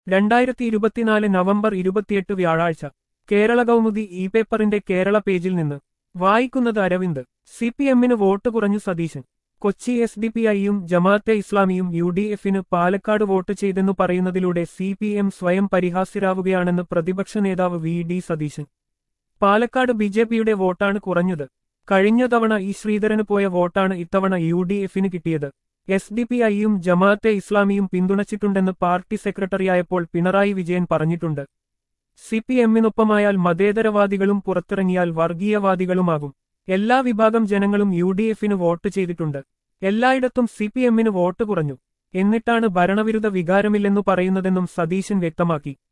രണ്ടായിരത്തി ഇരുപത്തിനാല് നവംബർ ഇരുപത്തിയെട്ട് വ്യാഴാഴ്ച കേരള കൗമുദി ഇ പേപ്പറിന്റെ കേരള പേജിൽ നിന്ന് വായിക്കുന്നത് അരവിന്ദ് സി പി എമ്മിന് വോട്ട് കുറഞ്ഞു Satheesan Kochi S D P ഐയും ജമാഅത്തെ ഇസ്ലാമിയും യു ഡി എഫിന് പാലക്കാട് വോട്ട് ചെയ്തെന്നു പറയുന്നതിലൂടെ സി പി എം സ്വയം പരിഹാസ്യരാവുകയാണെന്ന് പ്രതിപക്ഷ നേതാവ് V D Satheesan Palakkad B J പിയുടെ വോട്ടാണ് കുറഞ്ഞത് കഴിഞ്ഞ തവണ ഇ ശ്രീധരന് പോയ വോട്ടാണ് ഇത്തവണ യു ഡി എഫിന് കിട്ടിയത് എസ് ഡി പി ഐയും ജമാഅത്തെ ഇസ്ലാമിയും പിന്തുണച്ചിട്ടുണ്ടെന്ന് പാർട്ടി സെക്രട്ടറിയായപ്പോൾ പിണറായി വിജയൻ പറഞ്ഞിട്ടുണ്ട് സി പി എമ്മിനൊപ്പമായാൽ മതേതരവാദികളും പുറത്തിറങ്ങിയാൽ വർഗീയവാദികളുമാകും എല്ലാ വിഭാഗം ജനങ്ങളും യു ഡി എഫിന് വോട്ട് ചെയ്തിട്ടുണ്ട് എല്ലായിടത്തും സി പി എമ്മിന് വോട്ട് കുറഞ്ഞു എന്നിട്ടാണ് ഭരണവിരുദ്ധ വികാരമില്ലെന്നു പറയുന്നതെന്നും സതീശൻ വ്യക്തമാക്കി